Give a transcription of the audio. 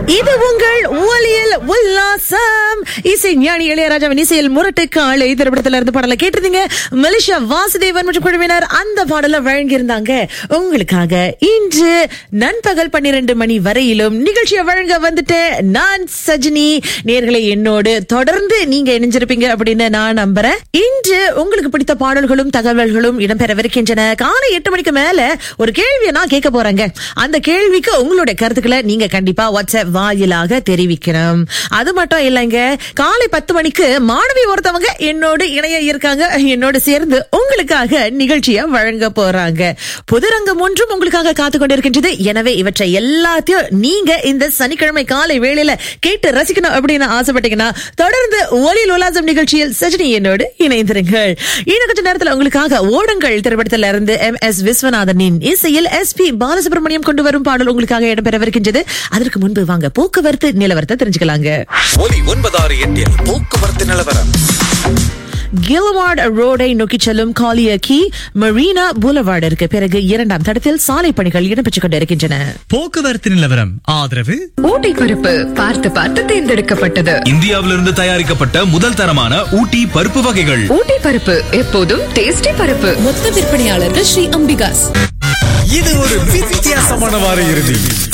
இது உங்கள் ஒலியல் உல்லாசம் இசை ஞானி இளையராஜாவின் இசையில் முரட்டு காலை திரைப்படத்துல இருந்து பாடலை கேட்டிருந்தீங்க மலேசியா வாசுதேவன் மற்றும் குழுவினர் அந்த பாடலை வழங்கியிருந்தாங்க உங்களுக்காக இன்று நண்பகல் பன்னிரண்டு மணி வரையிலும் நிகழ்ச்சியை வழங்க வந்துட்டேன் நான் சஜினி நேர்களை என்னோடு தொடர்ந்து நீங்க இணைஞ்சிருப்பீங்க அப்படின்னு நான் நம்புறேன் இன்று உங்களுக்கு பிடித்த பாடல்களும் தகவல்களும் இடம்பெறவிருக்கின்றன காலை எட்டு மணிக்கு மேல ஒரு கேள்வியை நான் கேட்க போறேங்க அந்த கேள்விக்கு உங்களுடைய கருத்துக்களை நீங்க கண்டிப்பா வாட்ஸ்அப் வாயிலாக தெரிவிக்கணும் அது மட்டும் இல்லைங்க காலை பத்து மணிக்கு மாணவி ஒருத்தவங்க என்னோடு இணைய இருக்காங்க என்னோடு சேர்ந்து உங்களுக்காக நிகழ்ச்சியை வழங்க போறாங்க புதுரங்கம் ஒன்றும் உங்களுக்காக காத்து கொண்டிருக்கின்றது எனவே இவற்றை எல்லாத்தையும் நீங்க இந்த சனிக்கிழமை காலை வேளையில கேட்டு ரசிக்கணும் அப்படின்னு ஆசைப்பட்டீங்கன்னா தொடர்ந்து ஒலியில் உலாசம் நிகழ்ச்சியில் சஜினி என்னோடு இணைந்திருங்கள் இன்னும் கொஞ்ச நேரத்துல உங்களுக்காக ஓடுங்கள் திரைப்படத்துல இருந்து எம் எஸ் விஸ்வநாதனின் இசையில் எஸ் பி பாலசுப்ரமணியம் கொண்டு வரும் பாடல் உங்களுக்காக இடம்பெறவிருக்கின்றது அதற்கு முன்பு வாங்க போக்குவரத்து நிலவரத்தை தெரிஞ்சுக்கலாங்க ஒலி ஒன்பதாறு எட்டில் போக்குவரத்து நிலவரம் கில்வார்ட் ரோடை நோக்கி செல்லும் காலியக்கி மரீனா புலவார்டிற்கு பிறகு இரண்டாம் தடத்தில் சாலை பணிகள் இடம்பெற்றுக் கொண்டிருக்கின்றன போக்குவரத்து நிலவரம் ஆதரவு ஊட்டி பருப்பு பார்த்து பார்த்து தேர்ந்தெடுக்கப்பட்டது இந்தியாவிலிருந்து தயாரிக்கப்பட்ட முதல் தரமான ஊட்டி பருப்பு வகைகள் ஊட்டி பருப்பு எப்போதும் டேஸ்டி பருப்பு மொத்த விற்பனையாளர்கள் ஸ்ரீ அம்பிகாஸ் இது ஒரு வித்தியாசமான வார இறுதி